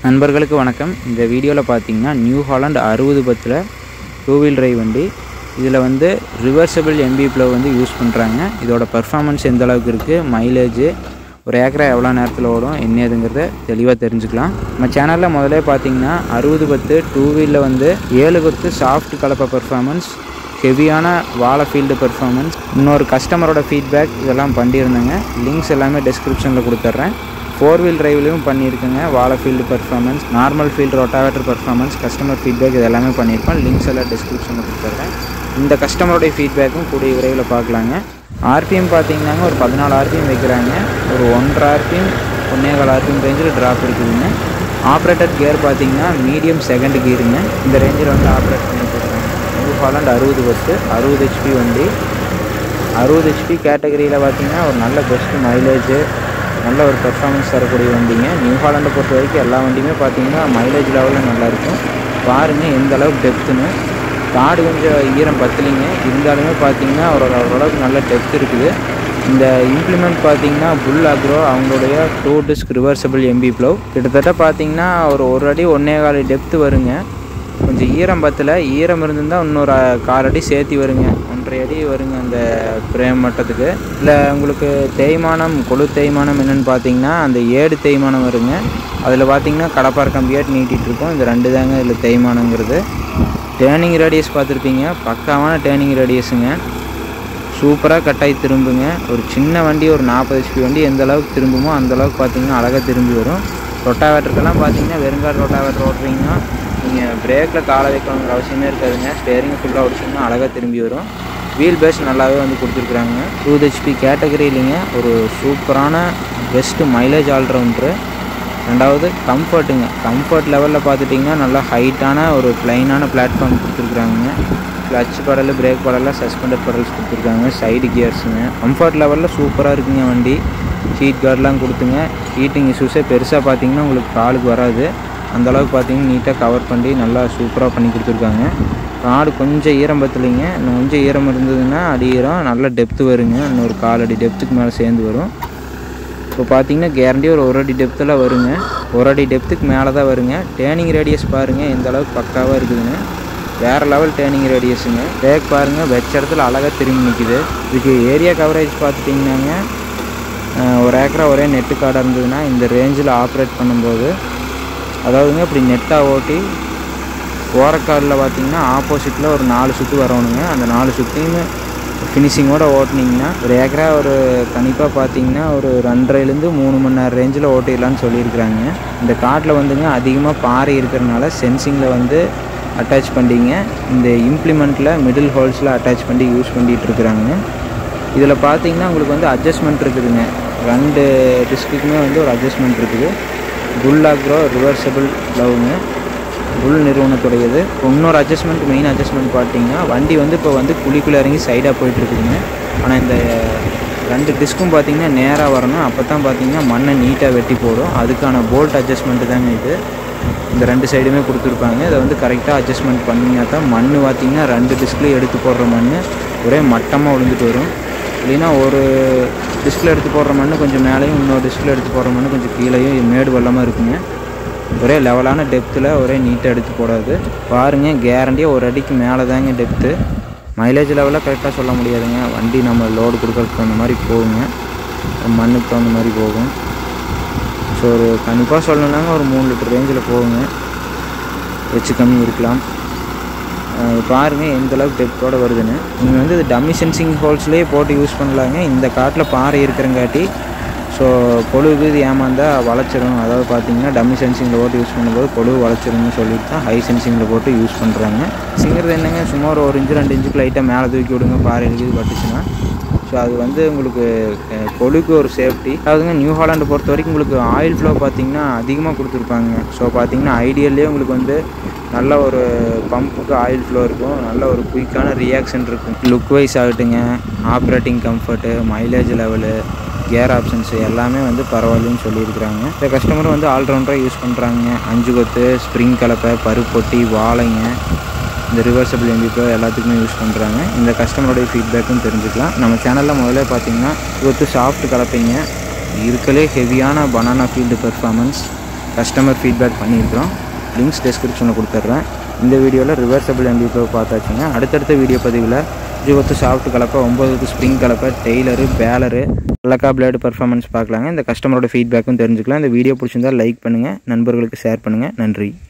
நண்பர்களுக்கு வணக்கம் இந்த வீடியோவில் பார்த்தீங்கன்னா நியூ ஹாலண்ட் அறுபது பத்தில் டூ வீல் டிரைவ் வண்டி இதில் வந்து ரிவர்சபிள் எம்பி ப்ளவ் வந்து யூஸ் பண்ணுறாங்க இதோட பர்ஃபார்மன்ஸ் எந்த அளவுக்கு இருக்குது மைலேஜ் ஒரு ஏக்கரா எவ்வளோ நேரத்தில் ஓடும் என்ன ஏதுங்கிறத தெளிவாக தெரிஞ்சுக்கலாம் நம்ம சேனலில் முதல்ல பார்த்தீங்கன்னா அறுபது பத்து டூ வீலில் வந்து ஏழு கொத்து சாஃப்ட் கலப்பை பர்ஃபார்மன்ஸ் ஹெவியான வாழை ஃபீல்டு பெர்ஃபார்மன்ஸ் இன்னொரு கஸ்டமரோட ஃபீட்பேக் இதெல்லாம் பண்ணியிருந்தேங்க லிங்க்ஸ் எல்லாமே டிஸ்கிரிப்ஷனில் கொடுத்துட்றேன் ஃபோர் வீல் டிரைவ்லையும் பண்ணியிருக்கேங்க வாழை field performance normal field rotavator performance customer feedback இது எல்லாமே பண்ணியிருப்பேன் லிங்க்ஸ் எல்லாம் டிஸ்கிரிப்ஷனில் கொடுத்துட்றேன் இந்த கஸ்டமருடைய ஃபீட்பேக்கும் கூடிய விரைவில் பார்க்கலாங்க ஆர்பிஎம் பார்த்தீங்கன்னாங்க ஒரு பதினாலு ஆர்பிஎம் வைக்கிறாங்க ஒரு ஒன்றரை ஆர்பிஎம் ஒன்றேகால் ஆர்பிஎம் ரேஞ்சில் ட்ராப் இருக்குதுங்க ஆப்ரேட்டட் கியர் பார்த்தீங்கன்னா மீடியம் செகண்ட் கியருங்க இந்த ரேஞ்சில் வந்து ஆப்ரேட் பண்ணிட்டு இருக்காங்க நியூ ஹாலண்ட் அறுபது பஸ்ஸு அறுபது ஹெச்பி வண்டி அறுபது ஹெச்பி கேட்டகரியில் பார்த்தீங்கன்னா ஒரு நல்ல பெஸ்ட்டு மைலேஜ் நல்ல ஒரு பெர்ஃபார்மன்ஸ் தரக்கூடிய வண்டிங்க நியூ ஹாலண்டை பொறுத்த வரைக்கும் எல்லா வண்டியுமே பார்த்தீங்கன்னா மைலேஜ் லெவலில் நல்லாயிருக்கும் பாருங்கள் எந்த அளவுக்கு டெப்த்துன்னு காடு கொஞ்சம் ஈரம் பத்தலைங்க இருந்தாலுமே பார்த்தீங்கன்னா ஒரு ஓரளவுக்கு நல்ல டெப்த் இருக்குது இந்த இம்ப்ளிமெண்ட் பார்த்தீங்கன்னா புல் அக்ரோ அவங்களுடைய two disc reversible MB plough கிட்டத்தட்ட பார்த்தீங்கன்னா ஒரு ஒரு அடி ஒன்றே கால் டெப்த்து வருங்க கொஞ்சம் ஈரம் பத்தல ஈரம் இருந்திருந்தால் இன்னொரு அஹ், கால் அடி சேர்த்தி வருங்க ஒன்றரை அடி வருங்க அந்த பிரேம் மட்டத்துக்கு இல்லை உங்களுக்கு தேய்மானம் கொழு தேய்மானம் என்னென்னு பார்த்தீங்கன்னா அந்த ஏடு தேய்மானம் வருங்க அதில் பார்த்தீங்கன்னா கடப்பார் கம்பியாட்டு நீட்டிகிட்டு இருக்கும் இந்த ரெண்டு தாங்க இதில் தேய்மானங்கிறது டேர்னிங் ரேடியஸ் பார்த்துருப்பீங்க பக்காவான டேர்னிங் ரேடியஸுங்க சூப்பராக கட்டாயி திரும்புங்க ஒரு சின்ன வண்டி ஒரு நாற்பது ஹெச்பி வண்டி எந்த அளவுக்கு திரும்புமோ அந்த அளவுக்கு பார்த்தீங்கன்னா அழகாக திரும்பி வரும் ரொட்டாவேட்டருக்கெல்லாம் பார்த்தீங்கன்னா வெறுங்காடு ரொட்டாவேட்டர் ஓட்டுறீங்கன்னா நீங்கள் பிரேக்கில் காலை வைக்கணுங்கிற அவசியமே இருக்காதுங்க ஸ்டேரிங் ஃபுல்லாக ஓடிச்சிங்கன்னா அழகாக திரும்பி வரும் வீல் பேஸ் நல்லாவே வந்து கொடுத்துருக்குறாங்க டூ ஹெச்பி கேட்டகரியிலிங்க ஒரு சூப்பரான பெஸ்ட்டு மைலேஜ் ஆல்ரவுண்டரு ரெண்டாவது கம்ஃபர்ட்டுங்க கம்ஃபர்ட் லெவலில் பார்த்துட்டிங்கன்னா நல்லா ஹைட்டான ஒரு ப்ளைனான பிளாட்ஃபார்ம் கொடுத்துருக்குறாங்க கிளச் படல் பிரேக் படலாம் சஸ்பெண்டட் படல்ஸ் கொடுத்துருக்காங்க சைடு கியர்ஸுங்க கம்ஃபர்ட் லெவலில் சூப்பராக இருக்குங்க வண்டி சீட் கார்டெலாம் கொடுத்துங்க ஹீட்டிங் இஷ்யூஸே பெருசாக பார்த்தீங்கன்னா உங்களுக்கு காலுக்கு வராது அந்தளவுக்கு பார்த்தீங்கன்னா நீட்டாக கவர் பண்ணி நல்லா சூப்பராக பண்ணி கொடுத்துருக்காங்க காடு கொஞ்சம் ஈரம் பத்தலைங்க இன்னும் கொஞ்சம் ஈரம் இருந்ததுன்னா அடி ஈரம் நல்ல டெப்த்து வருங்க இன்னொரு கால் அடி டெப்த்துக்கு மேலே சேர்ந்து வரும் இப்போ பார்த்தீங்கன்னா கேரண்டி ஒரு ஒரு அடி டெப்த்தில் வருங்க ஒரு அடி டெப்த்துக்கு மேலே தான் வருங்க டேர்னிங் ரேடியஸ் பாருங்கள் எந்த அளவுக்கு பக்காவாக இருக்குதுங்க வேறு லெவல் டேர்னிங் ரேடியஸுங்க பிரேக் பாருங்கள் வெச்ச இடத்துல அழகாக திரும்பி நிற்குது இதுக்கு ஏரியா கவரேஜ் பார்த்துட்டிங்கன்னாங்க அஹ், ஒரு ஏக்கரா ஒரே நெட்டு கார்டாக இருந்ததுன்னா இந்த ரேஞ்சில் ஆப்ரேட் பண்ணும்போது அதாவதுங்க இப்படி நெட்டாக ஓட்டி ஓரக்காலில் பார்த்தீங்கன்னா ஆப்போசிட்டில் ஒரு நாலு சுற்று வரணுங்க அந்த நாலு சுற்றியுமே ஃபினிஷிங்கோட ஓட்டுனீங்கன்னா ஒரு ஏக்கரா ஒரு கண்டிப்பாக பார்த்தீங்கன்னா ஒரு ரெண்டரைலேருந்து மூணு மணி நேரம் ரேஞ்சில் ஓட்டிடலான்னு சொல்லியிருக்கிறாங்க இந்த காட்டில் வந்துங்க அதிகமாக பாறை இருக்கிறனால சென்சிங்கில் வந்து அட்டாச் பண்ணிங்க இந்த இம்ப்ளிமெண்ட்டில் மிடில் ஹோல்ஸில் அட்டாச் பண்ணி யூஸ் பண்ணிகிட்டு இருக்கிறாங்க இதில் பார்த்தீங்கன்னா உங்களுக்கு வந்து அட்ஜஸ்ட்மெண்ட் இருக்குதுங்க ரெண்டு டிஸ்க்குமே வந்து ஒரு அட்ஜஸ்ட்மெண்ட் இருக்குது புல் அக்ரோ ரிவர்சபிள் ப்ளவுங்க புல் நிறுவனத்துடையது இன்னொரு அட்ஜஸ்ட்மெண்ட் மெயின் அட்ஜஸ்ட்மெண்ட் பார்த்தீங்கன்னா வண்டி வந்து இப்போ வந்து குழிக்குள்ளே இறங்கி சைடாக போயிட்டுருக்குதுங்க ஆனால் இந்த ரெண்டு டிஸ்க்கும் பார்த்தீங்கன்னா நேராக வரணும் அப்போ தான் பார்த்தீங்கன்னா மண்ணை நீட்டாக வெட்டி போடும் அதுக்கான போல்ட் அட்ஜஸ்ட்மெண்ட்டு தாங்க இது இந்த ரெண்டு சைடுமே கொடுத்துருப்பாங்க இதை வந்து கரெக்டாக அட்ஜஸ்ட்மெண்ட் பண்ணிங்கன்னா தான் மண் பார்த்தீங்கன்னா ரெண்டு டிஸ்க்லேயும் எடுத்து போடுற மண் ஒரே மட்டமாக விழுந்துட்டு வரும் இல்லைன்னா ஒரு டிஸ்கில் எடுத்து போடுற மண் கொஞ்சம் மேலேயும் இன்னொரு டிஸ்கில் எடுத்து போடுற மண் கொஞ்சம் கீழேயும் மேடு வெள்ளமாக இருக்குங்க ஒரே லெவலான டெப்த்தில் ஒரே நீட்டாக எடுத்து போடாது பாருங்கள் கேரண்டியாக ஒரு அடிக்கு மேலே தாங்க டெப்த்து மைலேஜ் லெவலில் கரெக்டாக சொல்ல முடியாதுங்க வண்டி நம்ம லோடு கொடுக்கறதுக்கு தகுந்த மாதிரி போகுங்க மண்ணுக்கு தகுந்த மாதிரி போகும் ஸோ ஒரு கண்டிப்பாக சொல்லணுன்னாங்க ஒரு மூணு லிட்டர் ரேஞ்சில் போகுங்க வச்சு கம்மி இருக்கலாம் அஹ் பாருங்க எந்த அளவுக்கு டெப்த்தோட வருதுன்னு நீங்கள் வந்து இது டம்மி சென்சிங் ஹோல்ஸ்லேயே போட்டு யூஸ் பண்ணலாங்க இந்த காட்டில் பாறை இருக்கிறங்காட்டி ஸோ கொழுவு இது ஏமாந்தா வளைச்சிரும் அதாவது பார்த்தீங்கன்னா டம்மி சென்சிங்கில் போட்டு யூஸ் பண்ணும்போது கொழுவு வளைச்சிரும்னு சொல்லிட்டு தான் ஹை சென்சிங்கில் போட்டு யூஸ் பண்ணுறாங்க சிங்கிறது என்னங்க சும்மா ஒரு ஒரு இன்ச்சு ரெண்டு இன்ச்சுக்கு லைட்டாக மேலே தூக்கி விடுங்க பாறை இருக்குது பட்டுச்சுன்னா ஸோ அது வந்து உங்களுக்கு அஹ், கொழுக்கு ஒரு சேஃப்டி அதாவதுங்க நியூ ஹாலாண்டை பொறுத்த வரைக்கும் உங்களுக்கு ஆயில் ஃப்ளோ பார்த்தீங்கன்னா அதிகமாக கொடுத்துருப்பாங்க ஸோ பார்த்தீங்கன்னா ஐடியல்லே உங்களுக்கு வந்து நல்ல ஒரு பம்புக்கு ஆயில் ஃப்ளோ இருக்கும் நல்ல ஒரு குயிக்கான ரியாக்ஷன் இருக்கும் லுக் வைஸ் ஆகட்டுங்க operating comfort mileage level gear options எல்லாமே வந்து பரவாயில்லன்னு சொல்லியிருக்கிறாங்க இந்த கஸ்டமரும் வந்து ஆல்ரவுண்டராக யூஸ் பண்ணுறாங்க அஞ்சு கொத்து ஸ்ப்ரிங் கலப்பை பருப்பொட்டி வாழைங்க இந்த ரிவர்சபிள் எம்பிப்போ எல்லாத்துக்குமே யூஸ் பண்ணுறாங்க இந்த கஸ்டமருடைய ஃபீட்பேக்கும் தெரிஞ்சுக்கலாம் நம்ம சேனலில் முதல்ல பார்த்தீங்கன்னா கொத்து சாஃப்ட் கலப்பைங்க இருக்கலே ஹெவியான banana field performance customer feedback பண்ணியிருக்கிறோம் லிங்க்ஸ் டிஸ்கிரிப்ஷனில் கொடுத்துட்றேன் இந்த வீடியோவில் ரிவர்சபிள் எம்பி ப்ளோ பார்த்தாச்சுங்க அடுத்தடுத்த வீடியோ பதிவில் ஜூவத்து சாஃப்ட் கலப்பை ஒம்பது ஸ்ப்ரிங் கலப்பை டெய்லரு பேலரு லக்கா பிளேடு பர்ஃபார்மன்ஸ் பார்க்கலாங்க இந்த கஸ்டமரோட ஃபீட்பேக்கும் தெரிஞ்சுக்கலாம் இந்த வீடியோ பிடிச்சிருந்தால் லைக் பண்ணுங்கள் நண்பர்களுக்கு ஷேர் பண்ணுங்கள் நன்றி